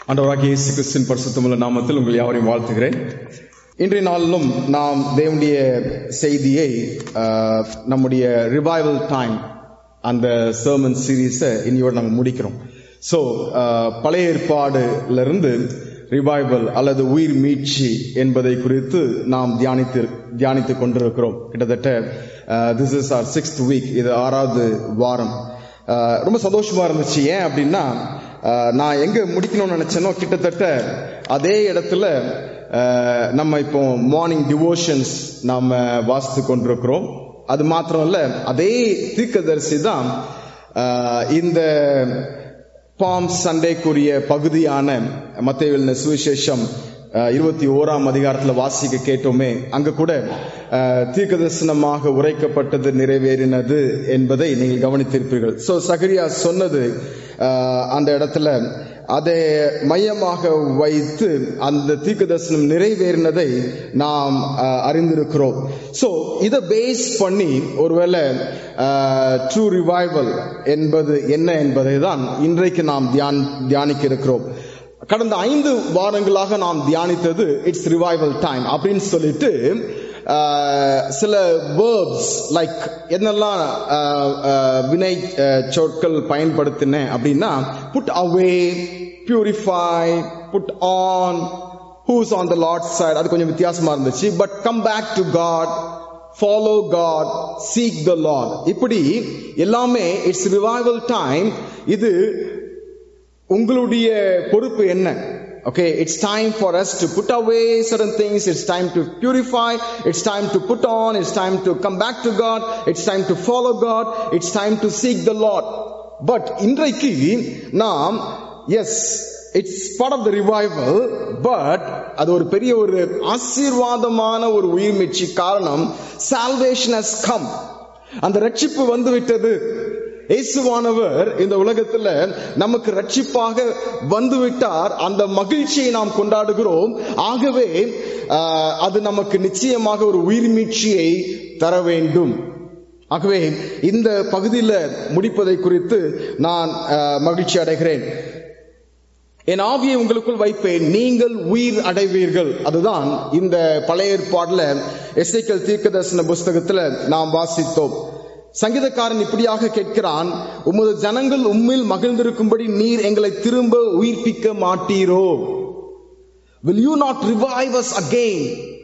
ஆண்டவராகிய இயேசு கிறிஸ்தின் பரிசுத்தமுள்ள நாமத்தில் உங்கள் யாவரையும் வாழ்த்துகிறேன் இன்றைய நாளிலும் நாம் தேவனுடைய செய்தியை ஆஹ், நம்முடைய ரிவைவல் டைம் அந்த சர்மன் சீரீஸை இனியோடு நம்ம முடிக்கிறோம் ஸோ பழைய ஏற்பாடுல இருந்து ரிவைவல் அல்லது உயிர் மீட்சி என்பதை குறித்து நாம் தியானித்து தியானித்துக் கொண்டிருக்கிறோம் கிட்டத்தட்ட this is our sixth week இது ஆறாவது வாரம் ஆஹ், ரொம்ப சந்தோஷமா இருந்துச்சு ஏன் அப்படின்னா ஆஹ், நான் எங்க முடிக்கணும்னு நினைச்சேனோ கிட்டத்தட்ட அதே இடத்துல ஆஹ், நம்ம இப்போ மார்னிங் டிவோஷன்ஸ் நாம வாசித்து கொண்டிருக்கிறோம் அது மாத்திரம் இல்ல அதே தீர்க்கதரிசி தான் ஆஹ், இந்த பாம் சண்டைக்குரிய பகுதியான மத்திய சுவிசேஷம் அஹ், இருபத்தி ஓராம் அதிகாரத்துல வாசிக்க கேட்டோமே அங்க கூட அஹ், தீர்க்கதரிசனமாக உரைக்கப்பட்டது நிறைவேறினது என்பதை நீங்கள் கவனித்திருப்பீர்கள் சோ சகரியா சொன்னது அஹ், அந்த இடத்துல அதை மையமாக வைத்து அந்த தீர்க்கதரிசனம் நிறைவேறினதை நாம் அஹ், அறிந்திருக்கிறோம் சோ இதை பேஸ் பண்ணி ஒருவேளை ட்ரூ ரிவைவல் என்பது என்ன என்பதை தான் இன்றைக்கு நாம் தியான் தியானிக்க இருக்கிறோம் கடந்த ஐந்து வாரங்களாக நாம் தியானித்தது இட்ஸ் ரிவைவல் டைம் அப்படின்னு சொல்லிட்டு ஆஹ், சில வேர்ப்ஸ் லைக் என்னெல்லாம் ஆஹ், ஆஹ், வினை ஆஹ், சொற்கள் பயன்படுத்தினேன் அப்படின்னா put away purify put on who's on the Lord side அது கொஞ்சம் வித்தியாசமா இருந்துச்சு but come back to God follow God seek the Lord இப்படி எல்லாமே இட்ஸ் ரிவைவல் டைம் இது உங்களுடைய பொறுப்பு என்ன okay it's time for us to put away certain things it's time to purify it's time to put on it's time to come back to God it's time to follow God it's time to seek the Lord but இன்றைக்கு நாம் yes it's part of the revival but அது ஒரு பெரிய ஒரு ஆசீர்வாதமான ஒரு உயிர் மீட்சி காரணம் சால்வேஷன் has கம் அந்த ரட்சிப்பு வந்து விட்டது இயேசுவானவர் இந்த உலகத்துல நமக்கு ரட்சிப்பாக வந்து விட்டார் அந்த மகிழ்ச்சியை நாம் கொண்டாடுகிறோம் ஆகவே ஆஹ், அது நமக்கு நிச்சயமாக ஒரு உயிர் மீட்சியை தர வேண்டும் ஆகவே இந்த பகுதியில முடிப்பதை குறித்து நான் ஆஹ், மகிழ்ச்சி அடைகிறேன் என் ஆவியை உங்களுக்குள் வைப்பேன் நீங்கள் உயிர் அடைவீர்கள் அதுதான் இந்த பழைய ஏற்பாடுல எஸ்ஐக்கல் தீர்க்கதர்சன புஸ்தகத்துல நாம் வாசித்தோம் சங்கீதக்காரன் இப்படியாக கேட்கிறான் உமது ஜனங்கள் உம்மில் மகிழ்ந்திருக்கும்படி நீர் எங்களை திரும்ப உயிர்ப்பிக்க மாட்டீரோ will you not revive us again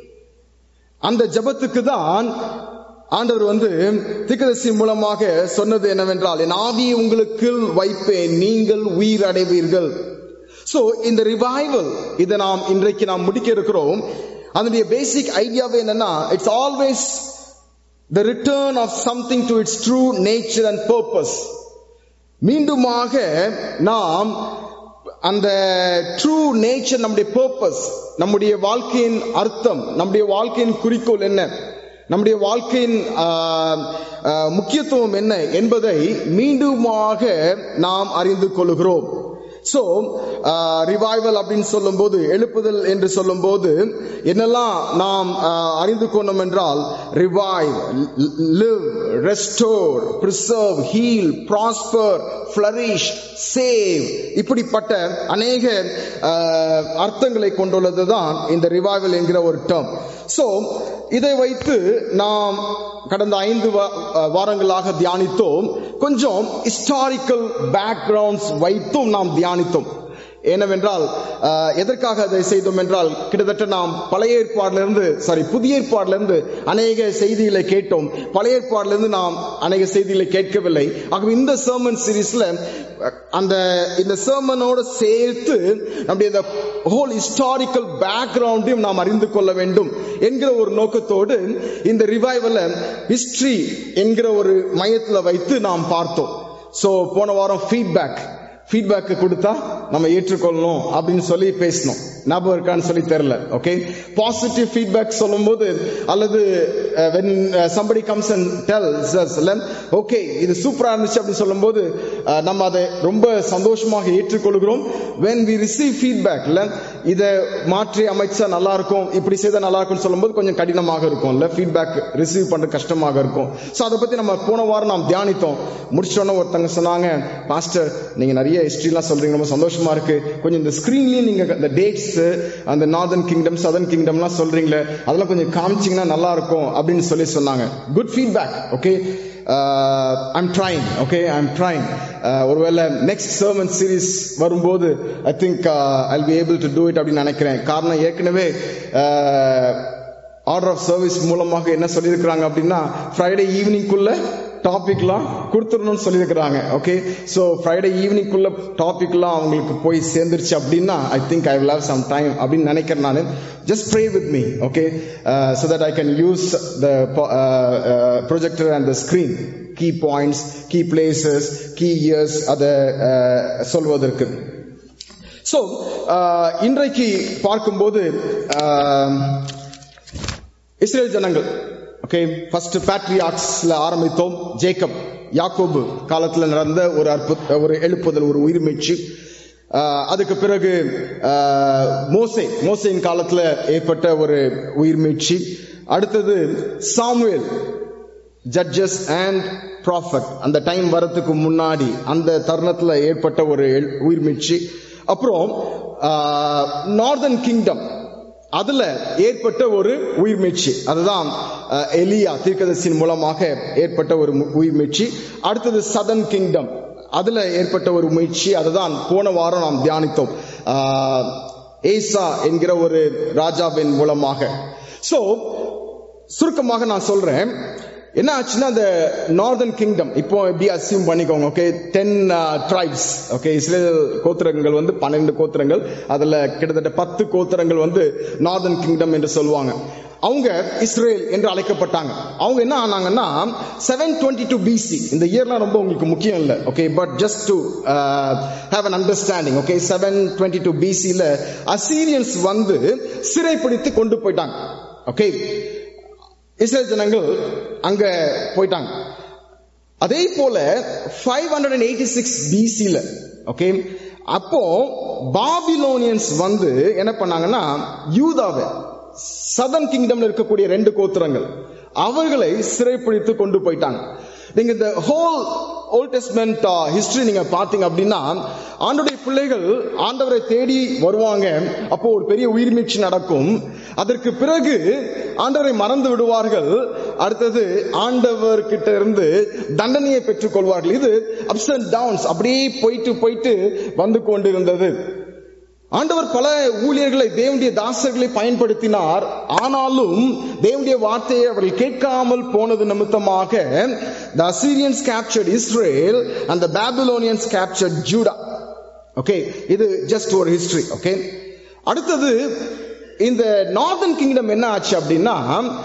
அந்த ஜெபத்துக்கு தான் ஆண்டவர் வந்து தீர்க்கதரிசி மூலமாக சொன்னது என்னவென்றால் என் ஆவியை உங்களுக்கு வைப்பேன் நீங்கள் உயிர் அடைவீர்கள் சோ இந்த ரிவைவல் இதை நாம் இன்றைக்கு நாம் முடிக்க இருக்கிறோம் அதனுடைய பேசிக் ஐடியாவே என்னன்னா it's always the return of something to its true nature and purpose மீண்டுமாக நாம் அந்த ட்ரூ நேச்சர் நம்முடைய பர்பஸ் நம்முடைய வாழ்க்கையின் அர்த்தம் நம்முடைய வாழ்க்கையின் குறிக்கோள் என்ன நம்முடைய வாழ்க்கையின் ஆஹ், ஆஹ், முக்கியத்துவம் என்ன என்பதை மீண்டுமாக நாம் அறிந்து கொள்கிறோம் சோ ரிவைவல் அப்படின்னு சொல்லும்போது எழுப்புதல் என்று சொல்லும்போது என்னெல்லாம் நாம் ஆஹ், அறிந்து கொண்டோம் என்றால் revive live restore preserve heal prosper flourish save இப்படிப்பட்ட அநேக ஆஹ், அர்த்தங்களை கொண்டுள்ளது தான் இந்த ரிவைவல் என்கிற ஒரு டேர்ம் சோ இதை வைத்து நாம் கடந்த ஐந்து வா- வாரங்களாக தியானித்தோம் கொஞ்சம் ஹிஸ்டாரிக்கல் பேக்ரவுண்ட்ஸ் வைத்தும் நாம் தியானித்தோம் என்னவென்றால் ஆஹ், எதற்காக அதை செய்தோம் என்றால் கிட்டத்தட்ட நாம் பழைய ஏற்பாடிலிருந்து சாரி புதிய ஏற்பாடிலிருந்து அநேக செய்திகளை கேட்டோம் பழைய ஏற்பாடிலிருந்து நாம் அநேக செய்திகளை கேட்கவில்லை ஆகவே இந்த சர்மன் சீரீஸ்ல அந்த இந்த சர்மனோட சேர்த்து நம்முடைய இந்த ஹோல் ஹிஸ்டாரிக்கல் பேக்ரவுண்டையும் நாம் அறிந்து கொள்ள வேண்டும் என்கிற ஒரு நோக்கத்தோடு இந்த ரிவைவல ஹிஸ்டரி என்கிற ஒரு மையத்துல வைத்து நாம் பார்த்தோம் சோ போன வாரம் ஃபீட்பேக் ஃபீட்பேக் கொடுத்தா நம்ம ஏற்றுக்கொள்ளணும் அப்படின்னு சொல்லி பேசினோம் ஞாபகம் இருக்கான்னு சொல்லி தெரியல ஓகே பாசிட்டிவ் ஃபீட்பேக் சொல்லும்போது அல்லது when somebody comes and tells okay இது சூப்பரா இருந்துச்சு அப்படின்னு சொல்லும்போது அஹ், நம்ம அதை ரொம்ப சந்தோஷமாக ஏற்றுக்கொள்கிறோம் வென் வி ரிசீவ் ஃபீட்பேக் இல்ல இதை மாற்றி அமைச்சா நல்லா இருக்கும் இப்படி செய்தா நல்லா இருக்கும்னு சொல்லும்போது கொஞ்சம் கடினமாக இருக்கும் இல்ல ஃபீட்பேக் ரிசீவ் பண்ற கஷ்டமாக இருக்கும் சோ அதை பத்தி நம்ம போன வாரம் நாம் தியானித்தோம் முடிச்சோன்னு ஒருத்தங்க சொன்னாங்க பாஸ்டர் நீங்க நிறைய ஹிஸ்டரிலாம் சொல்றீங்க ரொம்ப சந்தோஷமா இருக்கு கொஞ்சம் இந்த ஸ்கிரீன்லயும் நீங்க இந்த டேட்ஸ் அந்த நார்தன் கிங்டம் சதர்ன் கிங்டம்லாம் சொல்றீங்களே அதெல்லாம் கொஞ்சம் காமிச்சீங்கன்னா நல்லா இருக்கும் அப்படின்னு சொல்லி சொன்னாங்க good feedback okay I'm trying okay I'm trying ஒருவேளை நெக்ஸ்ட் சர்மன் சீரீஸ் வரும்போது I think I'll be able to do it அப்படின்னு நினைக்கிறேன் காரணம் ஏற்கனவே ஆர்டர் ஆஃப் சர்வீஸ் மூலமாக என்ன சொல்லியிருக்கிறாங்க அப்படின்னா ஃப்ரைடே ஈவினிங்குள்ள டாபிக்லாம் கொடுத்துடணும்னு சொல்லியிருக்கிறாங்க ஓகே ஸோ ஃப்ரைடே ஈவினிங்குள்ள டாபிக்லாம் அவங்களுக்கு போய் சேர்ந்துருச்சு அப்படின்னா I think I will have some time அப்படின்னு நினைக்கிறேன் நான் just pray with me okay so that I can use the projector and the screen key points key places key years அதை சொல்வதற்கு ஸோ இன்றைக்கு பார்க்கும்போது uh, இஸ்ரேல் ஜனங்கள் okay first பேட்ரியாக்ஸ்ல ஆரம்பித்தோம் ஜேக்கப் யாக்கோபு காலத்துல நடந்த ஒரு அற்புத ஒரு எழுப்புதல் ஒரு உயிர்மீட்சி ஆஹ் அதுக்கு பிறகு ஆஹ் மோசே மோசையின் காலத்துல ஏற்பட்ட ஒரு உயிர்மீட்சி அடுத்தது சாமுவேல் ஜட்ஜஸ் அண்ட் ப்ராஃபட் அந்த டைம் வரத்துக்கு முன்னாடி அந்த தருணத்துல ஏற்பட்ட ஒரு எழு- உயிர்மீட்சி அப்புறம் நார்தன் கிங்டம் அதுல ஏற்பட்ட ஒரு உயிர்மீட்சி அதுதான் அஹ், எலியா தீர்க்கதரிசியின் மூலமாக ஏற்பட்ட ஒரு மு- உயிர்மீட்சி அடுத்தது சதன் கிங்டம் அதுல ஏற்பட்ட ஒரு முயற்சி அதுதான் போன வாரம் நாம் தியானித்தோம் ஆஹ், ஏசா என்கிற ஒரு ராஜாவின் மூலமாக சோ சுருக்கமாக நான் சொல்றேன் என்ன ஆச்சுன்னா அந்த நார்தன் கிங்டம் இப்போ எப்படி அசியூம் பண்ணிக்கோங்க okay ten tribes okay Israel கோத்திரங்கள் வந்து பன்னெண்டு கோத்திரங்கள் அதுல கிட்டத்தட்ட பத்து கோத்திரங்கள் வந்து நார்தன் கிங்டம் என்று சொல்லுவாங்க அவங்க இஸ்ரேல் என்று அழைக்கப்பட்டாங்க அவங்க என்ன ஆனாங்கன்னா செவன் டுவெண்ட்டி டூ பிசி இந்த இயர்லாம் ரொம்ப உங்களுக்கு முக்கியம் இல்லை okay but just to have an understanding okay seven twenty two பிசியில் அசீரியன்ஸ் வந்து சிறைப்பிடித்து கொண்டு போயிட்டாங்க ஓகே இஸ்ரேல் ஜனங்கள் அங்க போயிட்டாங்க அதே போல five hundred and eighty six பிசில ஓகே அப்போ பாபிலோனியன்ஸ் வந்து என்ன பண்ணாங்கன்னா யூதாவை சதன் கிங்டம்ல இருக்கக்கூடிய ரெண்டு கோத்திரங்கள் அவர்களை சிறைப்பிடித்து கொண்டு போயிட்டாங்க நீங்க இந்த ஹோல் ஓல்ட் டெஸ்ட்மெண்ட் ஹிஸ்டரி நீங்க பாத்தீங்க அப்படின்னா ஆண்டுடைய பிள்ளைகள் ஆண்டவரை தேடி வருவாங்க அப்போ ஒரு பெரிய உயிர்மீட்சி நடக்கும் அதற்கு பிறகு ஆண்டவரை மறந்து விடுவார்கள் அடுத்தது ஆண்டவர் கிட்ட இருந்து தண்டனையை பெற்றுக் கொள்வார்கள் இது அப்ஸ் அண்ட் டவுன்ஸ் அப்படியே போயிட்டு போயிட்டு வந்து கொண்டிருந்தது ஆண்டவர் பல ஊழியர்களை தேவனுடைய தாசர்களை பயன்படுத்தினார் ஆனாலும் தேவனுடைய வார்த்தையை அவர்கள் கேட்காமல் போனது நிமித்தமாக the Assyrians captured Israel and the Babylonians captured Judah okay இது ஜஸ்ட் ஒரு ஹிஸ்டரி ஓகே அடுத்தது இந்த நார்தன் கிங்டம் என்ன ஆச்சு அப்படின்னா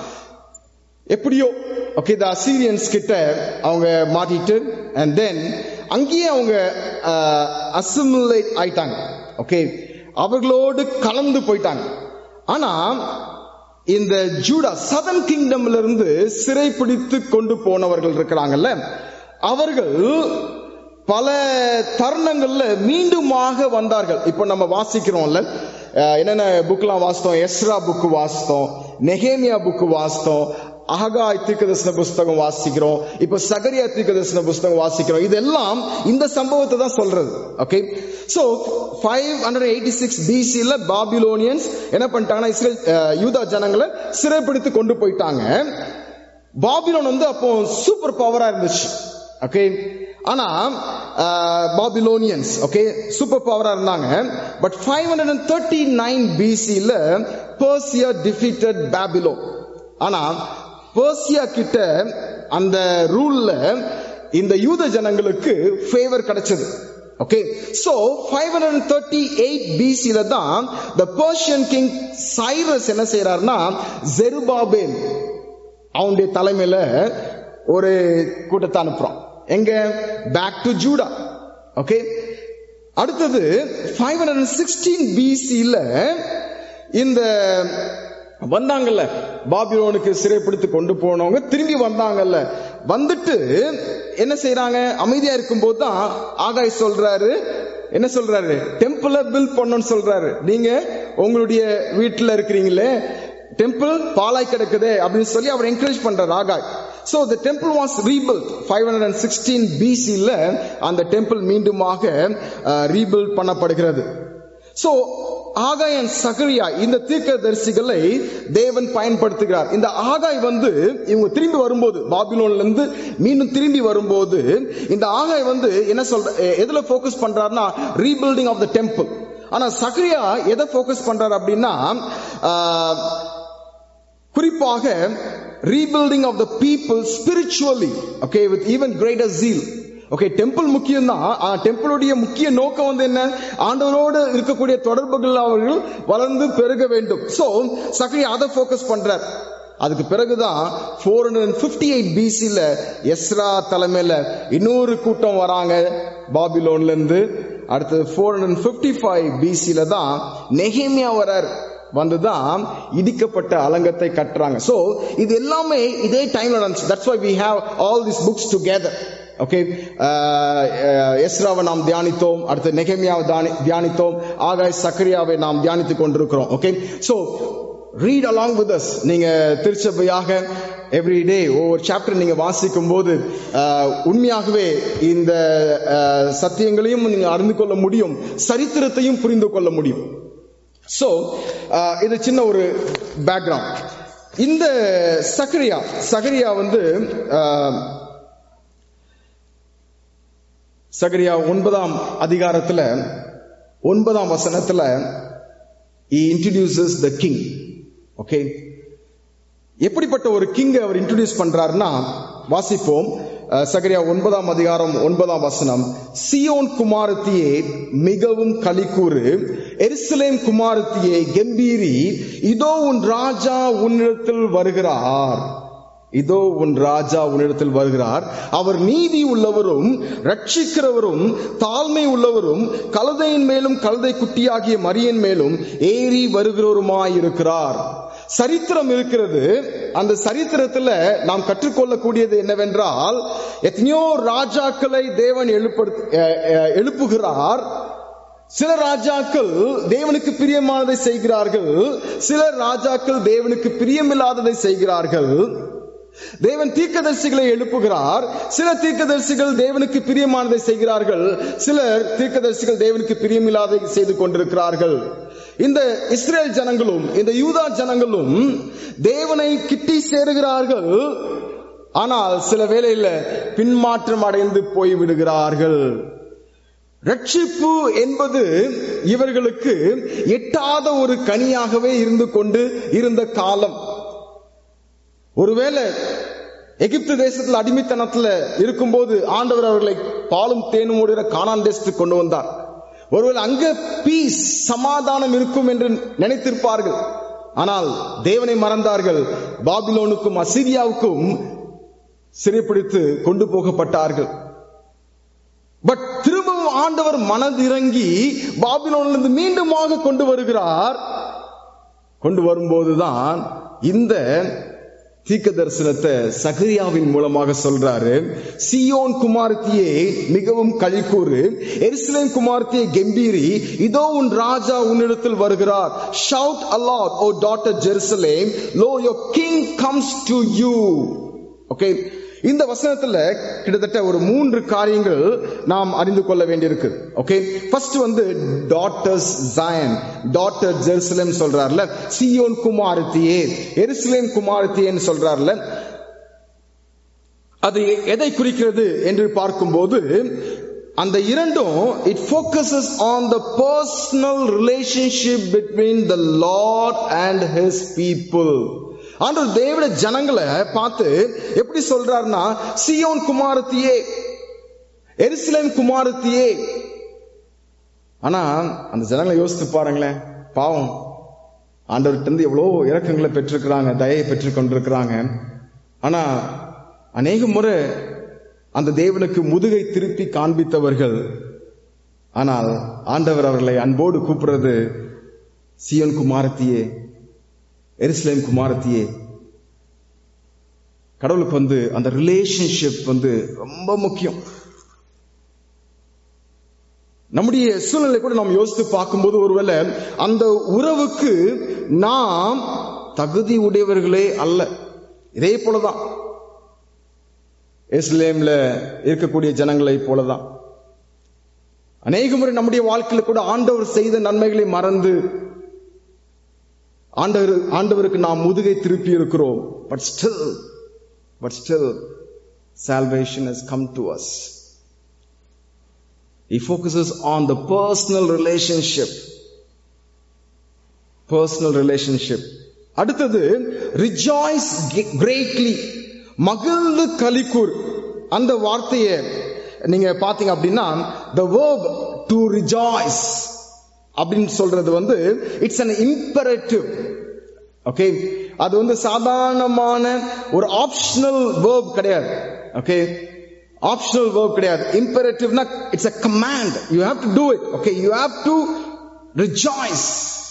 எப்படியோ ஓகே த அசீரியன்ஸ் கிட்ட அவங்க மாட்டிட்டு அண்ட் தென் அங்கேயே அவங்க அசிமுலேட் ஆயிட்டாங்க ஓகே அவர்களோடு கலந்து போயிட்டாங்க ஆனா இந்த ஜூடா சதன் கிங்டம்ல இருந்து சிறைப்பிடித்து கொண்டு போனவர்கள் இருக்கிறாங்கல்ல அவர்கள் பல தருணங்கள்ல மீண்டுமாக வந்தார்கள் இப்போ நம்ம வாசிக்கிறோம்ல அஹ் என்னென்ன புக்லாம் வாசித்தோம் எஸ்ரா புக் வாசித்தோம் நெகேமியா புக் வாசித்தோம் அககாய் தீர்க்கதரிசன புஸ்தகம் வாசிக்கிறோம் இப்ப சகரியா தீர்க்கதரிசன புஸ்தகம் வாசிக்கிறோம் இதெல்லாம் இந்த சம்பவத்தை தான் சொல்றது okay so five hundred eighty six பிசில பாபிலோனியன்ஸ் என்ன பண்ணிட்டாங்கன்னா இஸ்ரேல் அஹ், யூதா ஜனங்களை சிறைப்பிடித்து கொண்டு போயிட்டாங்க பாபிலோன் வந்து அப்போ சூப்பர் பவரா இருந்துச்சு ஓகே ஆனா பாபிலோனியன்ஸ் ஓகே சூப்பர் பவரா இருந்தாங்க but five hundred and thirty nine பிசில பர்சியா டிஃபீட்டட் பாபிலோ ஆனா பர்சியா கிட்ட அந்த ரூல்ல இந்த யூத ஜனங்களுக்கு ஃபேவர் கிடைச்சது okay so five hundred thirty eight பிசில தான் த பர்ஷியன் கிங் சைரஸ் என்ன செய்யறாருன்னா ஜெருபாபேல் அவனுடைய தலைமையில ஒரு கூட்டத்தை அனுப்புறான் எங்க பேக் டு ஜூடா ஓகே அடுத்தது ஃபைவ் ஹண்ட்ரட் சிக்ஸ்டீன் பிசியில் இந்த வந்தாங்கல்ல பாபிலோனுக்கு சிறைப்பிடித்து கொண்டு போனவங்க திரும்பி வந்தாங்கல்ல வந்துட்டு என்ன செய்யறாங்க அமைதியா இருக்கும்போது தான் ஆகாய் சொல்றாரு என்ன சொல்றாரு டெம்பிள பில்ட் பண்ணணும்னு சொல்றாரு நீங்க உங்களுடைய வீட்டுல இருக்கிறீங்களே டெம்பிள் பாலாய் கிடக்குதே அப்படின்னு சொல்லி அவர் என்கரேஜ் பண்றாரு Haggai so the temple was rebuilt five hundred and sixteen பிசியில் அந்த டெம்பிள் மீண்டுமாக ரீபில்ட் பண்ணப்படுகிறது சோ ஆகாயன் சகரியா இந்த தீர்க்க தரிசிகளை தேவன் பயன்படுத்துகிறார் இந்த ஆகாய் வந்து இவங்க திரும்பி வரும்போது பாபிலோன்ல இருந்து மீண்டும் திரும்பி வரும்போது இந்த ஆகாய் வந்து என்ன சொல்ற எதுல போக்கஸ் பண்றாருன்னா ரீபில்டிங் ஆஃப் த டெம்பிள் ஆனா சகரியா எதை போக்கஸ் பண்றாரு அப்படின்னா குறிப்பாக rebuilding of the people spiritually okay with even greater zeal okay temple முக்கியம் தான் டெம்பிளுடைய முக்கிய நோக்கம் வந்து என்ன ஆண்டவரோடு இருக்கக்கூடிய தொடர்புகள் அவர்கள் வளர்ந்து பெருக வேண்டும் சோ சக்ரி அதை போக்கஸ் பண்றார் அதுக்கு பிறகுதான் ஃபோர் ஹண்ட்ரட் பிப்டி எயிட் பிசில எஸ்ரா தலைமையில இன்னொரு கூட்டம் வராங்க பாபிலோன்ல இருந்து அடுத்து ஃபோர் ஹண்ட்ரட் பிப்டி ஃபைவ் பிசில தான் நெஹேமியா வரார் வந்துதான் இடிக்கப்பட்ட அலங்கத்தை கட்டுறாங்க சோ இது எல்லாமே இதே டைம்ல நடந்துச்சு that's why we have all this books together okay எஸ்ராவை நாம் தியானித்தோம் அடுத்து நெகமியாவை தியானித்தோம் ஆகாய் சக்கரியாவை நாம் தியானித்துக் கொண்டிருக்கிறோம் okay so read along with us நீங்க திருச்சபையாக எவ்ரி டே ஒவ்வொரு சாப்டர் நீங்க வாசிக்கும் போது உண்மையாகவே இந்த சத்தியங்களையும் நீங்க அறிந்து கொள்ள முடியும் சரித்திரத்தையும் புரிந்து கொள்ள முடியும் சோ இது சின்ன ஒரு பேக்ரவுண்ட் இந்த சக்கரியா சகரியா வந்து சகரியா ஒன்பதாம் அதிகாரத்துல ஒன்பதாம் வசனத்துல இன்ட்ரடியூசஸ் த கிங் ஓகே எப்படிப்பட்ட ஒரு கிங் அவர் இன்ட்ரடியூஸ் பண்றாருன்னா வாசிப்போம் சகரியா ஒன்பதாம் அதிகாரம் ஒன்பதாம் வசனம் சியோன் குமாரத்தியே மிகவும் கலிக்கூறு எருசலேம் குமாரத்தியே கம்பீரி இதோ உன் ராஜா உன்னிடத்தில் வருகிறார் இதோ உன் ராஜா உன்னிடத்தில் வருகிறார் அவர் நீதி உள்ளவரும் ரட்சிக்கிறவரும் தாழ்மை உள்ளவரும் கழுதையின் மேலும் கழுதை குட்டியாகிய மரியன் மேலும் ஏறி வருகிறவருமாயிருக்கிறார் சரித்திரம் இருக்கிறது அந்த சரித்திரத்துல நாம் கற்றுக்கொள்ளக்கூடியது என்னவென்றால் எத்தனையோ ராஜாக்களை தேவன் எழுப்படுத்த எழுப்புகிறார் சில ராஜாக்கள் தேவனுக்கு பிரியமானதை செய்கிறார்கள் சில ராஜாக்கள் தேவனுக்கு பிரியமில்லாததை செய்கிறார்கள் தேவன் தீர்க்கதரிசிகளை எழுப்புகிறார் சில தீர்க்கதரிசிகள் தேவனுக்கு பிரியமானதை செய்கிறார்கள் சிலர் தீர்க்கதரிசிகள் தேவனுக்கு பிரியமில்லாதை செய்து கொண்டிருக்கிறார்கள் இந்த இஸ்ரேல் ஜனங்களும் இந்த யூதா ஜனங்களும் தேவனை கிட்டி சேருகிறார்கள் ஆனால் சில வேளையில பின்மாற்றம் அடைந்து போய் விடுகிறார்கள் ரட்சிப்பு என்பது இவர்களுக்கு எட்டாத ஒரு கனியாகவே இருந்து கொண்டு இருந்த காலம் ஒருவேளை எகிப்து தேசத்தில் அடிமைத்தனத்துல இருக்கும்போது ஆண்டவர் அவர்களை பாலும் தேனும் ஓடுகிற காணான் தேசத்துக்கு கொண்டு வந்தார் ஒருவேளை அங்க பீஸ் சமாதானம் இருக்கும் என்று நினைத்திருப்பார்கள் ஆனால் தேவனை மறந்தார்கள் பாபிலோனுக்கும் அசிரியாவுக்கும் சிறைப்பிடித்து கொண்டு போகப்பட்டார்கள் பட் திரும்பவும் ஆண்டவர் மனதிறங்கி பாபிலோனிலிருந்து மீண்டுமாக கொண்டு வருகிறார் கொண்டு வரும்போதுதான் இந்த தீக்க தரிசனத்தை சகரியாவின் மூலமாக சொல்றாரு சியோன் குமார்த்தியே மிகவும் கழிக்கூறு எருசலேம் குமார்த்தியே கம்பீரி இதோ உன் ராஜா உன்னிடத்தில் வருகிறார் shout aloud O daughter Jerusalem lo your king comes to you okay இந்த வசனத்துல கிட்டத்தட்ட ஒரு மூன்று காரியங்கள் நாம் அறிந்து கொள்ள வேண்டியிருக்கு ஓகே ஃபர்ஸ்ட் வந்து டாட்டர்ஸ் ஜாயன் டாட்டர் ஜெருசலேம் சொல்றாருல சியோன் குமாரத்தியே எருசலேம் குமாரத்தியேன்னு சொல்றாருல அது எதை குறிக்கிறது என்று பார்க்கும்போது அந்த இரண்டும் it focuses on the personal relationship between the Lord and his people ஆண்டவர் தேவட ஜனங்களை பார்த்து எப்படி சொல்றாருன்னா சியோன் குமாரத்தியே எருசலேம் குமாரத்தியே ஆனா அந்த ஜனங்களை யோசித்து பாருங்களேன் பாவம் ஆண்டவர்கிட்ட இருந்து எவ்வளோ இறக்கங்களை பெற்றிருக்கிறாங்க தயையை பெற்றுக் கொண்டிருக்கிறாங்க ஆனா அநேக முறை அந்த தேவனுக்கு முதுகை திருப்பி காண்பித்தவர்கள் ஆனால் ஆண்டவர் அவர்களை அன்போடு கூப்பிடுறது சியோன் குமாரத்தியே எருசலேம் குமாரத்தியே கடவுளுக்கு வந்து அந்த ரிலேஷன்ஷிப் வந்து ரொம்ப முக்கியம் நம்முடைய சூழ்நிலை கூட நாம் யோசித்து பார்க்கும்போது ஒருவேளை அந்த உறவுக்கு நாம் தகுதி உடையவர்களே அல்ல இதே போலதான் இஸ்லேம்ல இருக்கக்கூடிய ஜனங்களை போலதான் அநேக முறை நம்முடைய வாழ்க்கையில கூட ஆண்டவர் செய்த நன்மைகளை மறந்து ஆண்டவர் ஆண்டவருக்கு நாம் முதுகை திருப்பி இருக்கிறோம் but still but still salvation has come to us he focuses on the personal relationship personal relationship அடுத்தது ரிஜாய்ஸ் கிரேட்லி மகிழ்ந்து கலிக்கூர் அந்த வார்த்தையை நீங்க பாத்தீங்க அப்படின்னா த வேர்ப் டு ரிஜாய்ஸ் அப்படின்னு சொல்றது வந்து இட்ஸ் அன் இம்பரேட்டிவ் ஓகே அது வந்து சாதாரணமான ஒரு ஆப்ஷனல் வேர்ப் கிடையாது ஓகே ஆப்ஷனல் வேர்ப் கிடையாது இம்பரேட்டிவ்னா it's a command you have to do it okay you have to rejoice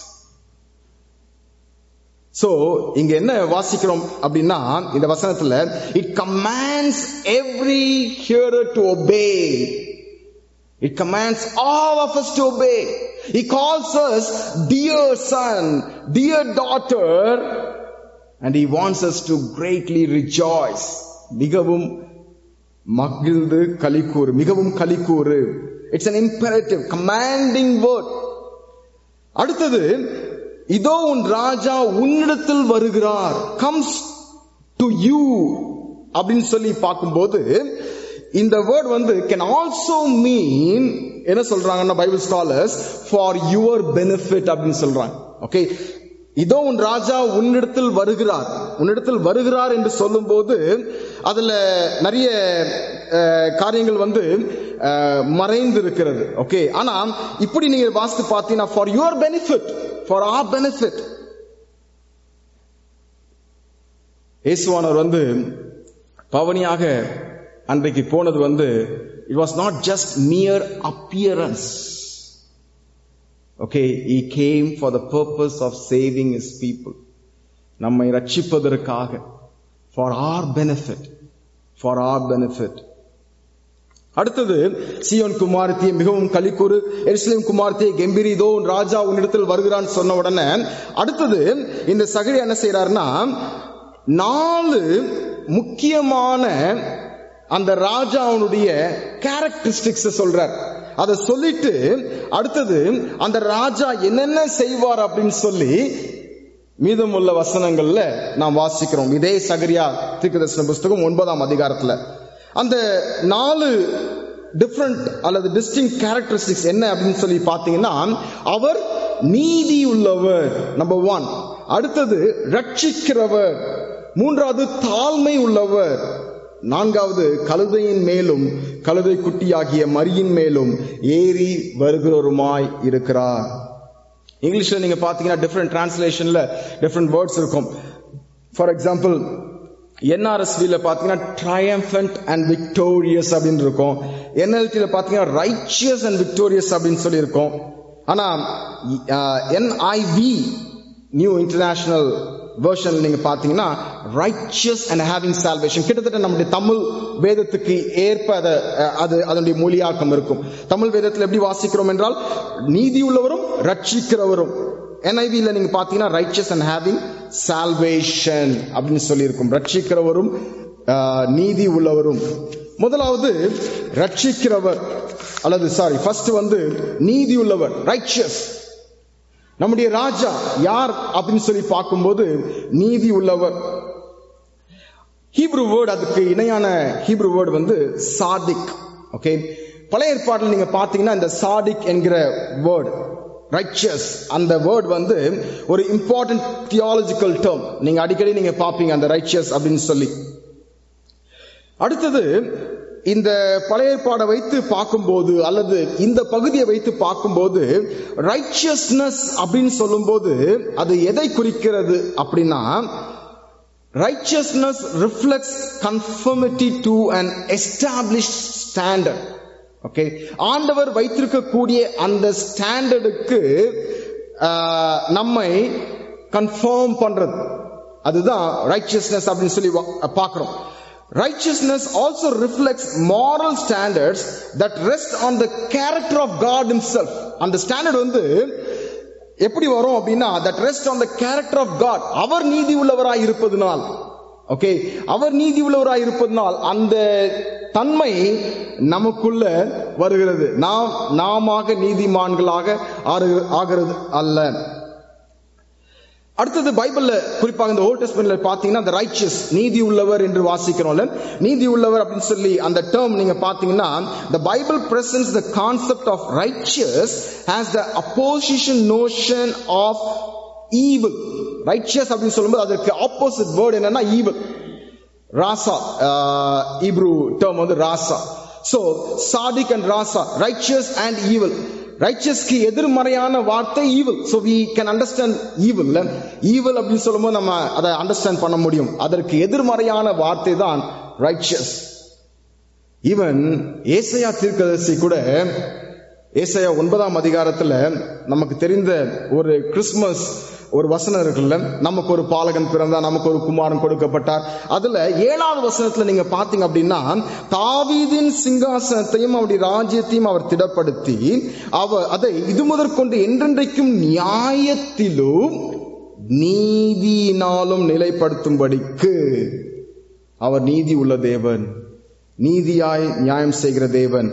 so இங்க என்ன வாசிக்கிறோம் அப்படின்னா இந்த வசனத்துல it commands every hearer to obey It commands all of us to obey. He calls us dear son, dear daughter, and he wants us to greatly rejoice. மிகவும் மகிழ்ந்து கலிக்கூறு மிகவும் கலிக்கூறு it's an imperative commanding word அடுத்தது இதோ உன் ராஜா உன்னிடத்தில் வருகிறார் comes to you அப்படின்னு சொல்லி பார்க்கும்போது இந்த வேர்ட் வந்து கேன் ஆல்சோ மீன் என்ன சொல்றாங்கன்னா Bible scholars for your benefit அப்படின்னு சொல்றாங்க ஓகே இதோ உன் ராஜா உன்னிடத்தில் வருகிறார் உன்னிடத்தில் வருகிறார் என்று சொல்லும்போது அதுல நிறைய அஹ், காரியங்கள் வந்து அஹ், மறைந்து இருக்கிறது ஓகே ஆனா இப்படி நீங்க வாசித்து பார்த்தீங்கன்னா for your benefit for our benefit இயேசுவானவர் வந்து பவனியாக அன்றைக்கு போனது வந்து it was not just mere appearance okay he came for the purpose of saving his people நம்மை ரட்சிப்பதற்காக for our benefit for our benefit அடுத்தது சியோன் குமாரத்தியை மிகவும் கலிக்கூறு எருசலேம் குமாரத்தியை கெம்பிரி இதோ உன் ராஜா உன்னிடத்தில் வருகிறான்னு சொன்ன உடனே அடுத்தது இந்த சகழி என்ன செய்யறாருன்னா நாலு முக்கியமான அந்த ராஜாவுடைய கேரக்டரிஸ்டிக்ஸ் சொல்றார் அதை சொல்லிட்டு அடுத்தது அந்த ராஜா என்னென்ன செய்வார் அப்படின்னு சொல்லி மீதமுள்ள வசனங்கள்ல நாம் வாசிக்கிறோம் இதே சகரியா தீர்க்கதரிசன புஸ்தகம் ஒன்பதாம் அதிகாரத்துல அந்த நாலு டிஃப்ரெண்ட் அல்லது டிஸ்டிங் கேரக்டரிஸ்டிக்ஸ் என்ன அப்படின்னு சொல்லி பார்த்தீங்கன்னா அவர் நீதி உள்ளவர் நம்பர் ஒன் அடுத்தது ரட்சிக்கிறவர் மூன்றாவது தாழ்மை உள்ளவர் நான்காவது கழுதையின் மேலும் கழுதை குட்டியாகிய மரியின் மேலும் ஏறி வருகிறவருமாய் இருக்கிறார் இங்கிலீஷ்ல நீங்க பாத்தீங்கன்னா டிஃப்ரெண்ட் டிரான்ஸ்லேஷன்ல டிஃப்ரெண்ட் வேர்ட்ஸ் இருக்கும் ஃபார் எக்ஸாம்பிள் என்ஆர்எஸ்வில பாத்தீங்கன்னா ட்ரையம்பன்ட் அண்ட் விக்டோரியஸ் அப்படின்னு இருக்கும் என்எல்டில பாத்தீங்கன்னா ரைச்சியஸ் அண்ட் விக்டோரியஸ் அப்படின்னு சொல்லி இருக்கும் ஆனா என்ஐவி நியூ இன்டர்நேஷனல் வேர்ஷன் நீங்க பாத்தீங்கன்னா ரைச்சியஸ் அண்ட் ஹேவிங் சால்வேஷன் கிட்டத்தட்ட நம்முடைய தமிழ் வேதத்துக்கு ஏற்ப அதை அஹ், அது அதனுடைய மொழியாக்கம் இருக்கும் தமிழ் வேதத்தில் எப்படி வாசிக்கிறோம் என்றால் நீதி உள்ளவரும் ரட்சிக்கிறவரும் என்ஐவியில் நீங்க பாத்தீங்கன்னா ரைச்சியஸ் அண்ட் ஹேவிங் சால்வேஷன் அப்படின்னு சொல்லியிருக்கும் ரட்சிக்கிறவரும் ஆஹ், நீதி உள்ளவரும் முதலாவது ரட்சிக்கிறவர் அல்லது சாரி ஃபர்ஸ்ட் வந்து நீதி உள்ளவர் ரைச்சியஸ் நம்முடைய ராஜா யார் அப்படின்னு சொல்லி பார்க்கும்போது நீதி உள்ளவர் ஹீப்ரு வேர்டு அதுக்கு இணையான ஹீப்ரு வேர்டு வந்து சாதிக் ஓகே பழைய ஏற்பாட்டில் நீங்க பாத்தீங்கன்னா இந்த சாதிக் என்கிற வேர்டு ரைச்சஸ் அந்த வேர்ட் வந்து ஒரு இம்பார்ட்டன்ட் தியாலஜிக்கல் டேர்ம் நீங்க அடிக்கடி நீங்க பாப்பீங்க அந்த ரைச்சஸ் அப்படின்னு சொல்லி அடுத்தது இந்த பழைய ஏற்பாடை வைத்து பார்க்கும்போது அல்லது இந்த பகுதியை வைத்து பார்க்கும்போது ரைச்சியஸ்னஸ் அப்படின்னு சொல்லும்போது அது எதை குறிக்கிறது அப்படின்னா righteousness reflects conformity to an established standard okay ஆண்டவர் வைத்திருக்கக்கூடிய அந்த ஸ்டாண்டர்டுக்கு நம்மை கன்ஃபார்ம் பண்றது அதுதான் ரைச்சியஸ்னஸ் அப்படின்னு சொல்லி வா- பார்க்கிறோம் righteousness also reflects moral standards that rest on the character of god himself அந்த ஸ்டாண்டர்ட் வந்து எப்படி வரும் அப்படின்னா that rest on the character of god அவர் நீதி உள்ளவராய் இருப்பதனால் ஓகே அவர் நீதி உள்ளவராய் இருப்பதனால் அந்த தன்மை நமக்குள்ள வருகிறது நாம் நாமாக நீதிமான்களாக ஆறு- ஆகிறது அல்ல அடுத்தது பைபிள்ல குறிப்பாக இந்த ஓல்ட் டெஸ்ட்மென்ட்ல பாத்தீங்கன்னா அந்த ரைச்சியஸ் நீதி உள்ளவர் என்று வாசிக்கிறோம்ல நீதி உள்ளவர் அப்படின்னு சொல்லி அந்த டேர்ம் நீங்க பாத்தீங்கன்னா the bible presents the concept of righteous as the opposition notion of evil righteous அப்படின்னு சொல்லும்போது அதற்கு ஆப்போசிட் வேர்ட் என்னன்னா evil ராசா ஈப்ரூ டேர்ம் வந்து rasha so tzaddik and rasha righteous and evil ரைச்சியஸ்க்கு எதிர்மறையான வார்த்தை evil so we can understand evil evil அப்படின்னு சொல்லும்போது நம்ம அதை அண்டர்ஸ்டாண்ட் பண்ண முடியும் அதற்கு எதிர்மறையான வார்த்தை தான் ரைச்சியஸ் ஈவன் ஏசையா தீர்க்கதரிசி கூட ஏசையா ஒன்பதாம் அதிகாரத்துல நமக்கு தெரிந்த ஒரு கிறிஸ்மஸ் ஒரு வசனம் இருக்குல்ல நமக்கு ஒரு பாலகன் பிறந்தா நமக்கு ஒரு குமாரன் கொடுக்கப்பட்டார் அதுல ஏழாவது வசனத்துல நீங்க பாத்தீங்க அப்படின்னா தாவீதின் சிங்காசனத்தையும் அவருடைய ராஜ்யத்தையும் அவர் திடப்படுத்தி அவர் அதை இது முதற்கொண்டு என்றென்றைக்கும் நியாயத்திலும் நீதியினாலும் நிலைப்படுத்தும்படிக்கு அவர் நீதி உள்ள தேவன் நீதியாய் நியாயம் செய்கிற தேவன்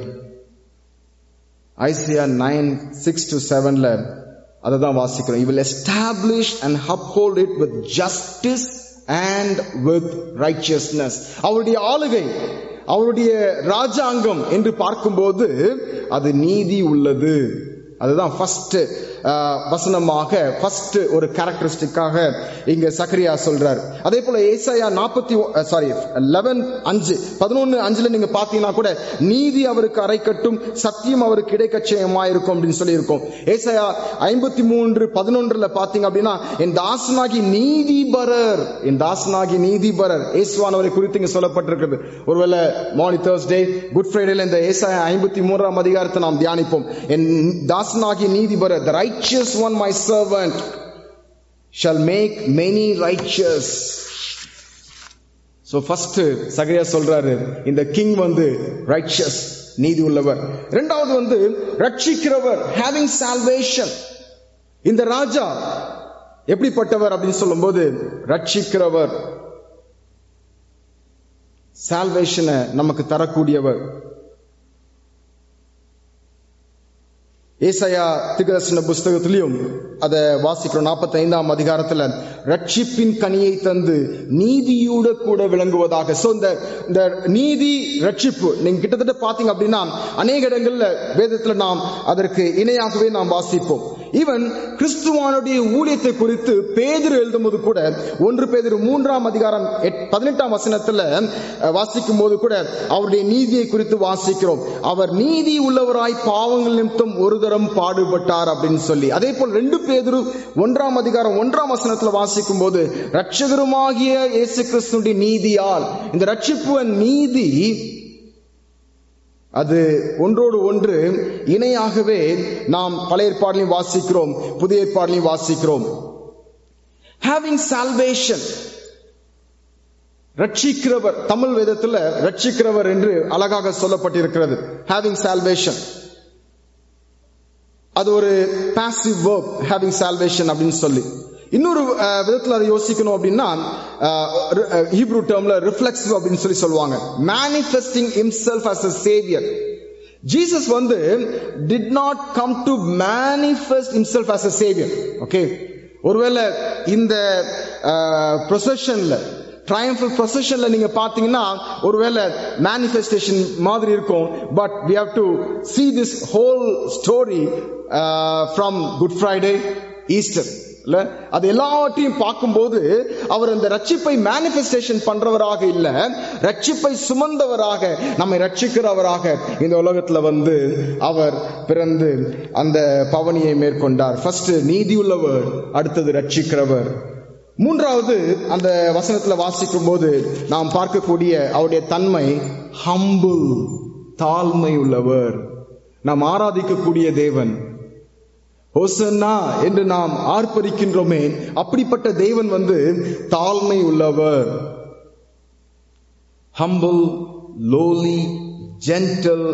ஐசியா நைன் சிக்ஸ் டு செவன்ல அதை தான் வாசிக்கிறோம் he will establish and uphold it with justice and with righteousness அவருடைய ஆளுகை அவருடைய ராஜாங்கம் என்று பார்க்கும்போது அது நீதி உள்ளது அதுதான் ஃபர்ஸ்ட் வசனமாக ஃபர்ஸ்ட் ஒரு கேரக்டரிஸ்டிக்காக இங்க சக்கரியா சொல்றார் அதே போல ஏசாயா நாற்பத்தி சாரி லெவன் அஞ்சு பதினொன்னு அஞ்சுல நீங்க பாத்தீங்கன்னா கூட நீதி அவருக்கு அரைக்கட்டும் சத்தியம் அவருக்கு இடைக்கச்சயமா இருக்கும் அப்படின்னு சொல்லி இருக்கும் ஏசாயா ஐம்பத்தி மூன்று பதினொன்றுல பாத்தீங்க அப்படின்னா என் தாசனாகி நீதிபரர் என் தாசனாகி நீதிபரர் ஏசுவானவரை குறித்து இங்க சொல்லப்பட்டிருக்கிறது ஒருவேளை மார்னிங் தேர்ஸ்டே குட் ஃப்ரைடேல இந்த ஏசாயா ஐம்பத்தி மூன்றாம் அதிகாரத்தை நாம் தியானிப்போம் என் தாசனாகி நீதிபரர் the righteous one my servant shall make many righteous so first சகரியா சொல்றாரு இந்த கிங் வந்து righteous நீதி உள்ளவர் இரண்டாவது வந்து ரட்சிக்கிறவர் having salvation இந்த ராஜா எப்படிப்பட்டவர் அப்படின்னு சொல்லும்போது ரட்சிக்கிறவர் சால்வேஷனை நமக்கு தரக்கூடியவர் ஏசாயா திகதர்சன புஸ்தகத்திலையும் அதை வாசிக்கிறோம் நாற்பத்தி ஐந்தாம் அதிகாரத்துல ரட்சிப்பின் கனியை தந்து நீதியோட கூட விளங்குவதாக சோ இந்த இந்த நீதி ரட்சிப்பு நீங்க கிட்டத்தட்ட பாத்தீங்க அப்படின்னா அநேக இடங்கள்ல வேதத்துல நாம் அதற்கு இணையாகவே நாம் வாசிப்போம் ஈவன் கிறிஸ்துவானுடைய ஊழியத்தை குறித்து பேதிரு எழுதும்போது கூட ஒன்று பேதிரு மூன்றாம் அதிகாரம் எட்- பதினெட்டாம் வசனத்துல அஹ், வாசிக்கும் போது கூட அவருடைய நீதியை குறித்து வாசிக்கிறோம் அவர் நீதி உள்ளவராய் பாவங்கள் நிமித்தம் ஒரு தரம் பாடுபட்டார் அப்படின்னு சொல்லி அதே போல் ரெண்டு பேதிரு ஒன்றாம் அதிகாரம் ஒன்றாம் வசனத்துல வாசிக்கும் போது ரட்சகருமாகிய இயேசு கிறிஸ்துடைய நீதியால் இந்த ரட்சிப்பு நீதி அது ஒன்றோடு ஒன்று இணையாகவே நாம் பழைய ஏற்பாட்டிலையும் வாசிக்கிறோம் புதிய ஏற்பாட்டிலையும் வாசிக்கிறோம் having salvation ரட்சிக்கிறவர் தமிழ் வேதத்துல ரட்சிக்கிறவர் என்று அழகாக சொல்லப்பட்டிருக்கிறது having salvation அது ஒரு passive verb having salvation அப்படின்னு சொல்லி இன்னொரு அஹ், விதத்துல அதை யோசிக்கணும் அப்படின்னா ஹீப்ரூ டேர்ம்ல ரிஃப்ளெக்சிவ் அப்படின்னு சொல்லி சொல்லுவாங்க manifesting himself as a savior Jesus வந்து did not come to manifest himself as a savior okay ஒருவேளை இந்த ப்ரொசஷன்ல ட்ரையம்பல் ப்ரொசஷன்ல நீங்க பாத்தீங்கன்னா ஒருவேளை மேனிஃபெஸ்டேஷன் மாதிரி இருக்கும் பட் we have to see this whole story uh, from Good Friday Easter இல்ல அது எல்லாவற்றையும் பார்க்கும்போது அவர் அந்த ரட்சிப்பை மேனிஃபெஸ்டேஷன் பண்றவராக இல்ல ரட்சிப்பை சுமந்தவராக நம்மை ரட்சிக்கிறவராக இந்த உலகத்துல வந்து அவர் பிறந்து அந்த பவனியை மேற்கொண்டார் ஃபர்ஸ்ட் நீதியுள்ளவர் அடுத்தது ரட்சிக்கிறவர் மூன்றாவது அந்த வசனத்துல வாசிக்கும் போது நாம் பார்க்கக்கூடிய அவருடைய தன்மை ஹம்பிள் தாழ்மை உள்ளவர் நாம் ஆராதிக்கக்கூடிய தேவன் ஹோசன்னா என்று நாம் ஆர்ப்பரிக்கின்றோமே அப்படிப்பட்ட தேவன் வந்து தாழ்மை உள்ளவர் ஹம்பிள் லோலி ஜென்டல்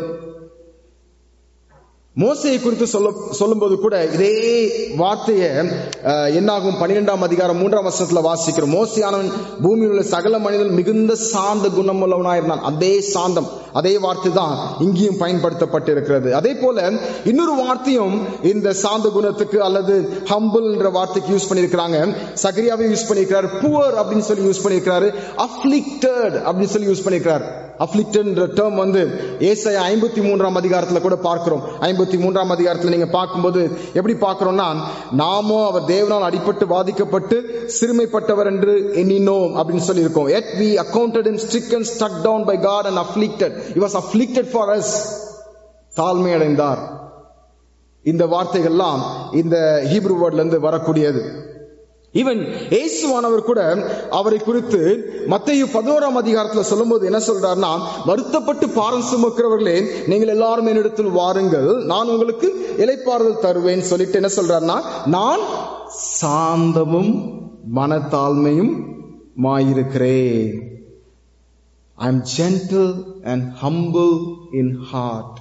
மோசையை குறித்து சொல்ல சொல்லும்போது கூட இதே வார்த்தையை அஹ், என்னாகும் பன்னிரெண்டாம் அதிகாரம் மூன்றாம் வருஷத்துல வாசிக்கிறோம் மோசையானவன் பூமியில் உள்ள சகல மனிதன் மிகுந்த சாந்த குணம் உள்ளவனாயிருந்தான் அதே சாந்தம் அதே வார்த்தை தான் இங்கேயும் பயன்படுத்தப்பட்டிருக்கிறது அதே போல இன்னொரு வார்த்தையும் இந்த சாந்த குணத்துக்கு அல்லது ஹம்பிள் என்ற வார்த்தைக்கு யூஸ் பண்ணியிருக்கிறாங்க சகரியாவை யூஸ் பண்ணியிருக்கிறார் புவர் அப்படின்னு சொல்லி யூஸ் பண்ணியிருக்கிறாரு அஃப்ளிக்டட் அப்படின்னு சொல்லி யூஸ் பண்ணியிருக்கிறார் அஃப்ளிக்டன்ற டேர்ம் வந்து ஏசாயா ஐம்பத்தி மூன்றாம் அதிகாரத்துல கூட பார்க்கிறோம் ஐம்பத்தி மூன்றாம் அதிகாரத்துல நீங்க பார்க்கும்போது எப்படி பார்க்கிறோம்னா நாமோ அவர் தேவனால் அடிபட்டு பாதிக்கப்பட்டு சிறுமைப்பட்டவர் என்று எண்ணினோம் அப்படின்னு சொல்லி இருக்கோம் yet we accounted him stricken struck down by God and afflicted he was afflicted for us தாழ்மை அடைந்தார் இந்த வார்த்தைகள்லாம் இந்த ஹீப்ரு வேர்ட்ல இருந்து வரக்கூடியது ஈவன் இயேசுவானவர் கூட அவரை குறித்து மத்தேயு பதினோராம் அதிகாரத்துல சொல்லும்போது என்ன சொல்றாருன்னா வருத்தப்பட்டு பாரம் சுமக்கிறவர்களே நீங்கள் எல்லாரும் என்னிடத்தில் வாருங்கள் நான் உங்களுக்கு இலைப்பாறுதல் தருவேன் சொல்லிட்டு என்ன சொல்றாருன்னா நான் சாந்தமும் மனத்தாழ்மையும் மாயிருக்கிறேன் I am gentle and humble in heart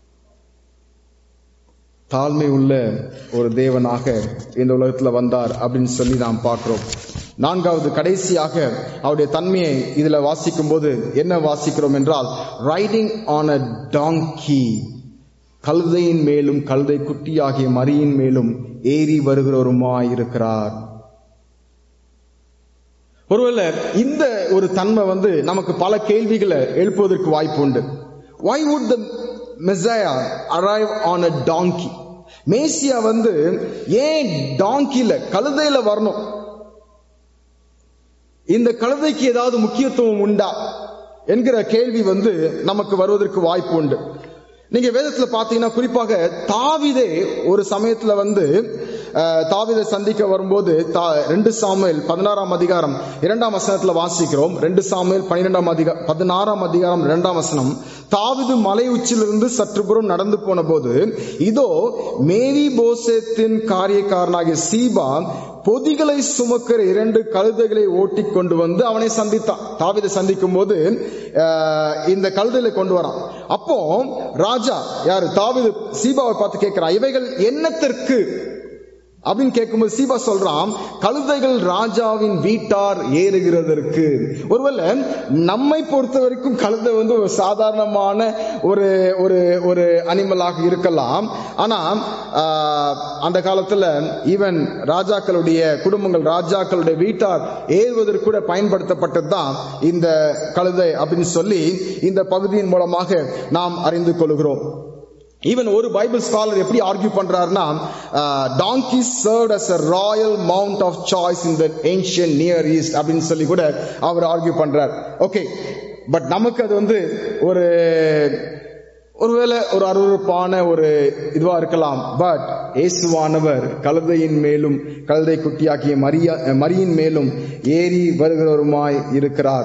தாழ்மை உள்ள ஒரு தேவனாக இந்த உலகத்துல வந்தார் அப்படின்னு சொல்லி நாம் பார்க்கிறோம் நான்காவது கடைசியாக அவருடைய தன்மையை இதுல வாசிக்கும் போது என்ன வாசிக்கிறோம் என்றால் ரைடிங் ஆன் அ டாங்கி கழுதையின் மேலும் கழுதை குட்டியாகிய மரியின் மேலும் ஏறி வருகிறவருமாய் இருக்கிறார் ஒருவேளை இந்த ஒரு தன்மை வந்து நமக்கு பல கேள்விகளை எழுப்புவதற்கு வாய்ப்பு உண்டு why would the messiah arrive on a donkey மேசியா வந்து ஏன் டாங்கில கழுதையில வரணும் இந்த கழுதைக்கு ஏதாவது முக்கியத்துவம் உண்டா என்கிற கேள்வி வந்து நமக்கு வருவதற்கு வாய்ப்பு உண்டு நீங்க வேதத்துல பாத்தீங்கன்னா குறிப்பாக தாவிதே ஒரு சமயத்துல வந்து அஹ், தாவீதை சந்திக்க வரும்போது தா- ரெண்டு சாமுவேல் பதினாறாம் அதிகாரம் இரண்டாம் வசனத்துல வாசிக்கிறோம் ரெண்டு சாமுவேல் பன்னிரெண்டாம் அதிகாரம் பதினாறாம் அதிகாரம் இரண்டாம் வசனம் தாவிது மலை உச்சிலிருந்து சற்று புறம் நடந்து போன போது இதோ மேரி போசேத்தின் காரியக்காரனாகிய சீபா பொதிகளை சுமக்கிற இரண்டு கழுதைகளை ஓட்டி கொண்டு வந்து அவனை சந்தித்தான் தாவிதை சந்திக்கும் போது அஹ், இந்த கழுதைகளை கொண்டு வரான் அப்போ ராஜா யாரு தாவிது சீபாவை பார்த்து கேட்கிறான் இவைகள் என்னத்திற்கு அப்படின்னு கேட்கும்போது சீபா சொல்றான் கழுதைகள் ராஜாவின் வீட்டார் ஏறுகிறதற்கு ஒருவேளை நம்மை பொறுத்த வரைக்கும் கழுதை வந்து ஒரு சாதாரணமான ஒரு ஒரு ஒரு அனிமலாக இருக்கலாம் ஆனா ஆஹ், அந்த காலத்துல ஈவன் ராஜாக்களுடைய குடும்பங்கள் ராஜாக்களுடைய வீட்டார் ஏறுவதற்கு கூட பயன்படுத்தப்பட்டது தான் இந்த கழுதை அப்படின்னு சொல்லி இந்த பகுதியின் மூலமாக நாம் அறிந்து கொள்கிறோம் ஈவன் ஒரு பைபிள் ஸ்காலர் எப்படி ஆர்கியூ பண்றாருன்னா donkey serve as a royal mount of choice in the ancient Near East அப்படின்னு சொல்லி கூட அவர் ஆர்கியூ பண்றார் ஓகே பட் நமக்கு அது வந்து ஒரு ஒருவேளை ஒரு அருவருப்பான ஒரு இதுவா இருக்கலாம் பட் இயேசுவானவர் கழுதையின் மேலும் கழுதை குட்டியாக்கிய மரியா மரியின் மேலும் ஏறி வருகிறவருமாய் இருக்கிறார்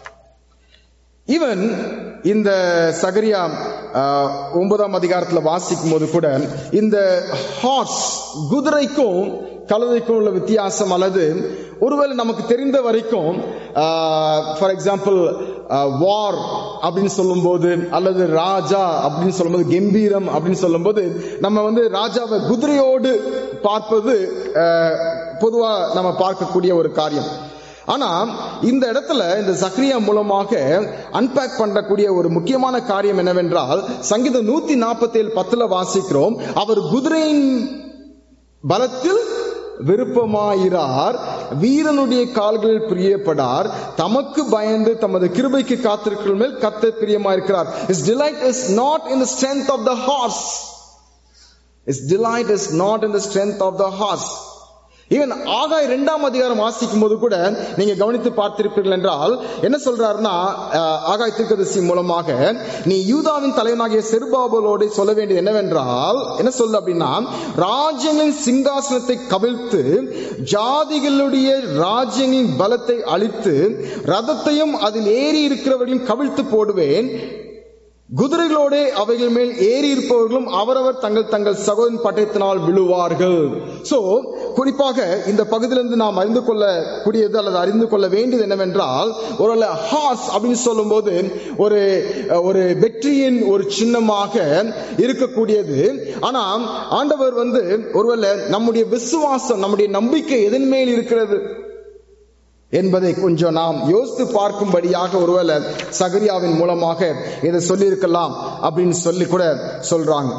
ஈவன் இந்த சகரியா ஆஹ், ஒன்பதாம் அதிகாரத்துல வாசிக்கும் போது கூட இந்த ஹார்ஸ் குதிரைக்கும் கழுதைக்கும் உள்ள வித்தியாசம் அல்லது ஒருவேளை நமக்கு தெரிந்த வரைக்கும் ஃபார் எக்ஸாம்பிள் வார் அப்படின்னு சொல்லும்போது அல்லது ராஜா அப்படின்னு சொல்லும்போது கம்பீரம் அப்படின்னு சொல்லும்போது நம்ம வந்து ராஜாவை குதிரையோடு பார்ப்பது ஆஹ், பொதுவா நம்ம பார்க்கக்கூடிய ஒரு காரியம் ஆனா இந்த இடத்துல இந்த சக்ரியா மூலமாக அன்பேக் பண்ணக்கூடிய ஒரு முக்கியமான காரியம் என்னவென்றால் சங்கீதம் நூத்தி நாற்பத்தி ஏழு பத்துல வாசிக்கிறோம் அவர் குதிரையின் பலத்தில் விருப்பமாயிரார் வீரனுடைய கால்களில் பிரியப்படார் தமக்கு பயந்து தமது கிருபைக்கு காத்திருக்கிற மேல் கத்த பிரியமாயிருக்கிறார் his delight is not in the strength of the horse his delight is not in the strength of the horse even Haggai இரண்டாம் அதிகாரம் வாசிக்கும் போது கூட நீங்க கவனித்து பார்த்திருப்பீர்கள் என்றால் என்ன சொல்றாருன்னா அஹ், ஆகாய் தீர்க்கதரிசி மூலமாக நீ யூதாவின் தலைவனாகிய செருபாபலோடு சொல்ல வேண்டியது என்னவென்றால் என்ன சொல்ல அப்படின்னா ராஜ்யங்களின் சிங்காசனத்தை கவிழ்த்து ஜாதிகளுடைய ராஜ்யங்களின் பலத்தை அழித்து ரதத்தையும் அதில் ஏறி இருக்கிறவர்களையும் கவிழ்த்து போடுவேன் குதிரைகளோடே அவைகள் மேல் ஏறி இருப்பவர்களும் அவரவர் தங்கள் தங்கள் சகோதரன் பட்டயத்தினால் விழுவார்கள் சோ குறிப்பாக இந்த பகுதியிலிருந்து நாம் அறிந்து கொள்ளக்கூடியது அல்லது அறிந்து கொள்ள வேண்டியது என்னவென்றால் ஒரு ஹாஸ் அப்படின்னு சொல்லும்போது ஒரு ஒரு வெற்றியின் ஒரு சின்னமாக இருக்கக்கூடியது ஆனா ஆண்டவர் வந்து ஒருவேளை நம்முடைய விசுவாசம் நம்முடைய நம்பிக்கை எதன் மேல் இருக்கிறது என்பதை கொஞ்சம் நாம் யோசித்து பார்க்கும்படியாக ஒருவேளை சகரியாவின் மூலமாக இதை சொல்லியிருக்கலாம் அப்படின்னு சொல்லி கூட சொல்றாங்க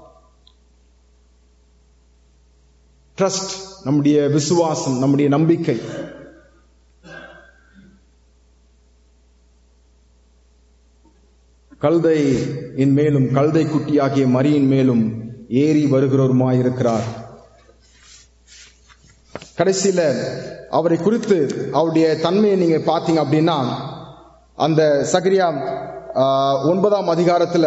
ட்ரஸ்ட் நம்முடைய விசுவாசம் நம்முடைய நம்பிக்கை கல்தை இன் மேலும் கல்தை குட்டியாகிய மரியின் மேலும் ஏறி வருகிறவருமாயிருக்கிறார் கடைசியில அவரை குறித்து அவருடைய தன்மையை நீங்க பாத்தீங்க அப்படின்னா அந்த சகரியா ஒன்பதாம் அதிகாரத்துல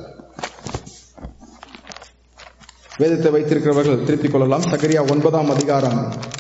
வேதத்தை வைத்திருக்கிறவர்கள் திருப்பிக் கொள்ளலாம் சகரியா ஒன்பதாம் அதிகாரம்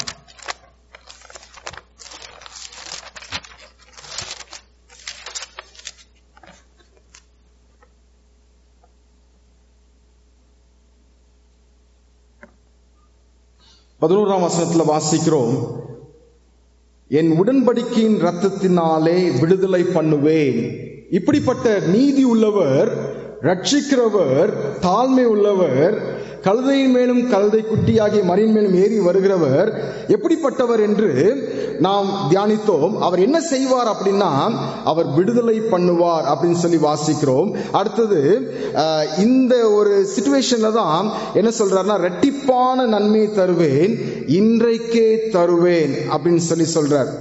பதினோராம் வசனத்துல வாசிக்கிறோம் என் உடன்படிக்கையின் ரத்தத்தினாலே விடுதலை பண்ணுவேன் இப்படிப்பட்ட நீதி உள்ளவர் ரட்சிக்கிறவர் தாழ்மை உள்ளவர் கழுதையின் மேலும் கழுதை குட்டியாகிய மரியின் மேலும் ஏறி வருகிறவர் எப்படிப்பட்டவர் என்று நாம் தியானித்தோம் அவர் என்ன செய்வார் அப்படின்னா அவர் விடுதலை பண்ணுவார் அப்படின்னு சொல்லி வாசிக்கிறோம் அடுத்தது இந்த ஒரு சுச்சுவேஷன்ல தான் என்ன சொல்றாருன்னா ரெட்டிப்பான நன்மை தருவேன் இன்றைக்கே தருவேன் அப்படின்னு சொல்லி சொல்றார்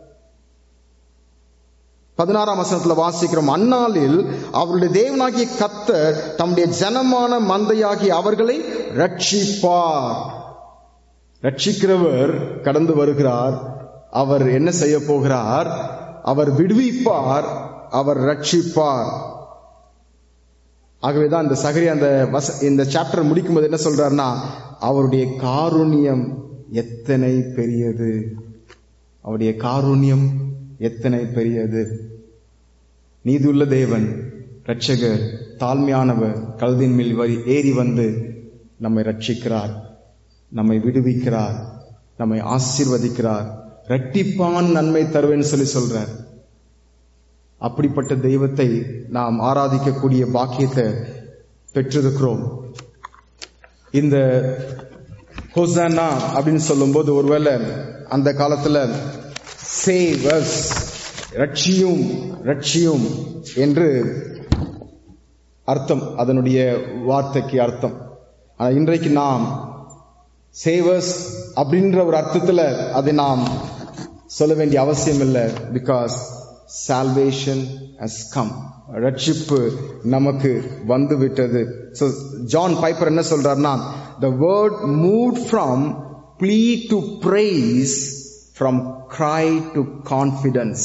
பதினாறாம் வசனத்துல வாசிக்கிறோம் அந்நாளில் அவருடைய தேவனாகிய கத்தர் தம்முடைய ஜனமான மந்தையாகி அவர்களை ரட்சிப்பார் ரட்சிக்கிறவர் கடந்து வருகிறார் அவர் என்ன செய்ய போகிறார் அவர் விடுவிப்பார் அவர் ரட்சிப்பார் ஆகவேதான் இந்த சகரி அந்த வச இந்த சாப்டர் முடிக்கும் போது என்ன சொல்றாருன்னா அவருடைய காருண்யம் எத்தனை பெரியது அவருடைய காருண்யம் எத்தனை பெரியது நீதியுள்ள தேவன் ரட்சகர் தாழ்மையானவர் கழுதின் மேல் வரி ஏறி வந்து நம்மை ரட்சிக்கிறார் நம்மை விடுவிக்கிறார் நம்மை ஆசீர்வதிக்கிறார் இரட்டிப்பான் நன்மை தருவேன்னு சொல்லி சொல்றார் அப்படிப்பட்ட தெய்வத்தை நாம் ஆராதிக்கக்கூடிய பாக்கியத்தை பெற்றிருக்கிறோம் இந்த ஹொசானா அப்படின்னு சொல்லும்போது ஒருவேளை அந்த காலத்துல சேவஸ் ரட்சியும் ரட்சியும் என்று அர்த்தம் அதனுடைய வார்த்தைக்கு அர்த்தம் ஆனா இன்றைக்கு நாம் சேவர்ஸ் அப்படின்ற ஒரு அர்த்தத்துல அதை நாம் சொல்ல வேண்டிய அவசியம் இல்லை பிகாஸ் சால்வேஷன் ஹஸ் கம் ரட்சிப்பு நமக்கு வந்து விட்டது ஸோ ஜான் பைப்பர் என்ன சொல்றாருன்னா the word move from plea to praise from cry to confidence.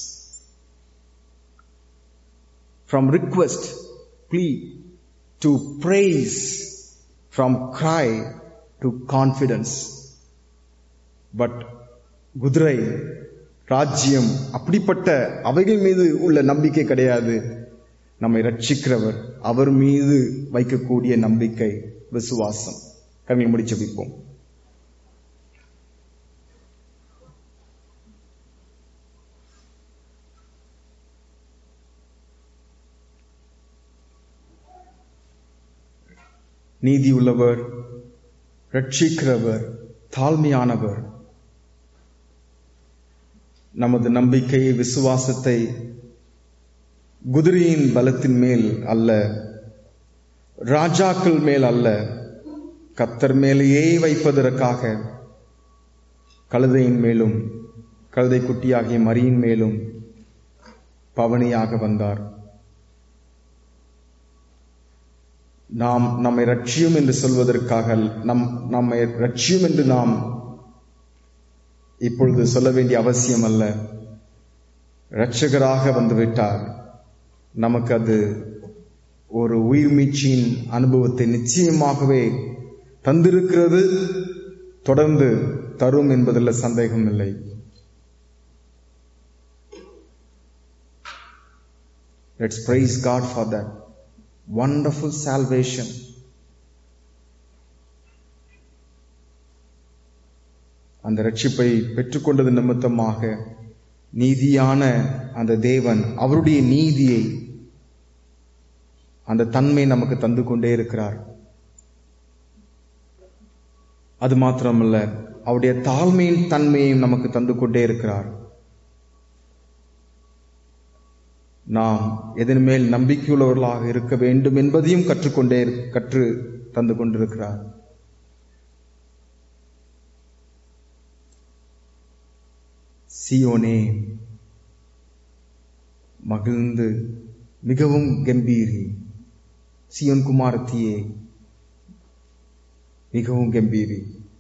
From request, plea to praise, from cry to confidence. But குதிரை ராஜ்யம் அப்படிப்பட்ட அவைகள் மீது உள்ள நம்பிக்கை கிடையாது நம்மை ரட்சிக்கிறவர் அவர் மீது வைக்கக்கூடிய நம்பிக்கை விசுவாசம் கண்ணை முடிச்சு வைப்போம் நீதியுள்ளவர் ரட்சிக்கிறவர் தாழ்மையானவர் நமது நம்பிக்கை விசுவாசத்தை குதிரையின் பலத்தின் மேல் அல்ல ராஜாக்கள் மேல் அல்ல கத்தர் மேலேயே வைப்பதற்காக கழுதையின் மேலும் கழுதை குட்டியாகிய மரியின் மேலும் பவனியாக வந்தார் நாம் நம்மை ரட்சியும் என்று சொல்வதற்காக நம் நம்மை ரட்சியும் என்று நாம் இப்பொழுது சொல்ல வேண்டிய அவசியம் அல்ல இரட்சகராக வந்துவிட்டார் நமக்கு அது ஒரு உயிர் மீட்சியின் அனுபவத்தை நிச்சயமாகவே தந்திருக்கிறது தொடர்ந்து தரும் என்பதில் சந்தேகம் இல்லை let's praise God for that wonderful salvation. அந்த ரட்சிப்பை பெற்றுக்கொண்டது நிமித்தமாக நீதியான அந்த தேவன் அவருடைய நீதியை அந்த தன்மை நமக்கு தந்து கொண்டே இருக்கிறார் அது மாத்திரமல்ல அவருடைய தாழ்மையின் தன்மையையும் நமக்கு தந்து கொண்டே இருக்கிறார் நாம் எதன் மேல் நம்பிக்கையுள்ளவர்களாக இருக்க வேண்டும் என்பதையும் கற்றுக்கொண்டே கற்று தந்து கொண்டிருக்கிறார் சியோனே மகிழ்ந்து மிகவும் கம்பீரி சியோன் குமாரத்தியே மிகவும் கம்பீரி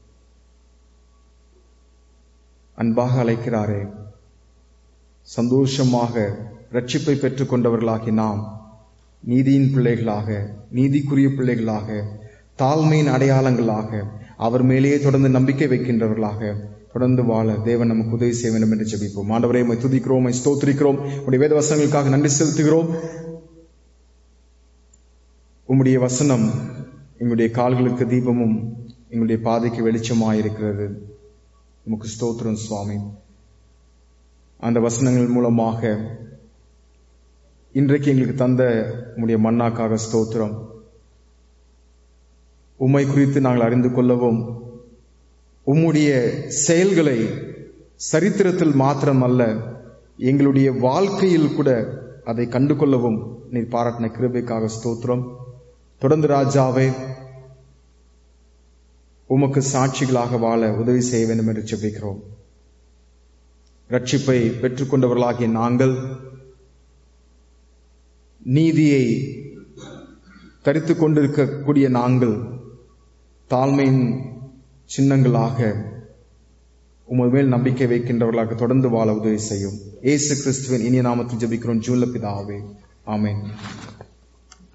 அன்பாக அழைக்கிறாரே சந்தோஷமாக ரட்சிப்பை பெற்றுக் கொண்டவர்களாகி நாம் நீதியின் பிள்ளைகளாக நீதிக்குரிய பிள்ளைகளாக தாழ்மையின் அடையாளங்களாக அவர் மேலேயே தொடர்ந்து நம்பிக்கை வைக்கின்றவர்களாக தொடர்ந்து வாழ தேவன் நமக்கு உதவி செய்ய வேண்டும் என்று ஜெபிப்போம் ஆண்டவரே உம்மை துதிக்கிறோம் உம்மை ஸ்தோத்திரிக்கிறோம் உடைய வேத வசனங்களுக்காக நன்றி செலுத்துகிறோம் உம்முடைய வசனம் எங்களுடைய கால்களுக்கு தீபமும் எங்களுடைய பாதைக்கு வெளிச்சமாயிருக்கிறது உமக்கு ஸ்தோத்திரம் சுவாமி அந்த வசனங்கள் மூலமாக இன்றைக்கு எங்களுக்கு தந்த உம்முடைய மன்னாக்காக ஸ்தோத்திரம் உம்மை குறித்து நாங்கள் அறிந்து கொள்ளவும் உம்முடைய செயல்களை சரித்திரத்தில் மாத்திரமல்ல எங்களுடைய வாழ்க்கையில் கூட அதை கண்டு கொள்ளவும் நீர் பாராட்டின கிருபைக்காக ஸ்தோத்திரம் தொடர்ந்து ராஜாவே உமக்கு சாட்சிகளாக வாழ உதவி செய்ய வேண்டும் என்று ஜெபிக்கிறோம் ரட்சிப்பை பெற்றுக்கொண்டவர்களாகிய நாங்கள் நீதியை தரித்து கொண்டிருக்கக்கூடிய நாங்கள் தாழ்மையின் சின்னங்களாக உமது மேல் நம்பிக்கை வைக்கின்றவர்களாக தொடர்ந்து வாழ உதவி செய்யும் ஏசு கிறிஸ்துவின் இனிய நாமத்தில் ஜெபிக்கிறோம் ஜூன்ல பிதாவே ஆமென்